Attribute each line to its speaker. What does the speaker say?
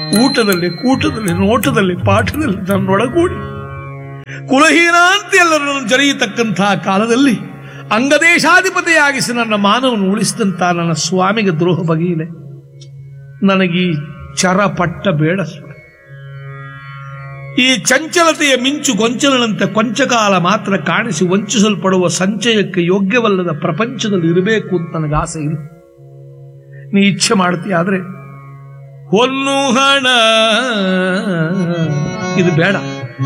Speaker 1: ಊಟದಲ್ಲಿ ಕೂಟದಲ್ಲಿ ನೋಟದಲ್ಲಿ ಪಾಠದಲ್ಲಿ ನನ್ನೊಳಗೂಡಿ ಕುಲಹೀನ ಅಂತ ಎಲ್ಲರನ್ನು ಜರೆಯತಕ್ಕಂತಹ ಕಾಲದಲ್ಲಿ ಅಂಗದೇಶಾಧಿಪತಿಯಾಗಿಸಿ ನನ್ನ ಮಾನವನ್ನು ಉಳಿಸಿದಂತ ನನ್ನ ಸ್ವಾಮಿಗೆ ದ್ರೋಹ ಬಗೆಯಿಲೆ ನನಗೀ ಚರಪಟ್ಟ ಬೇಡ ಸ್ವಾಮಿ ಈ ಚಂಚಲತೆಯ ಮಿಂಚು ಗೊಂಚಲನಂತೆ ಕೊಂಚಕಾಲ ಮಾತ್ರ ಕಾಣಿಸಿ ವಂಚಿಸಲ್ಪಡುವ ಸಂಚಯಕ್ಕೆ ಯೋಗ್ಯವಲ್ಲದ ಪ್ರಪಂಚದಲ್ಲಿ ಇರಬೇಕು ಅಂತ ನನಗೆ ಆಸೆ ಇಲ್ಲ ನೀ ಇಚ್ಛೆ ಮಾಡ್ತೀಯ ಆದ್ರೆ ಹೊನ್ನು ಹಣ ಇದು ಬೇಡ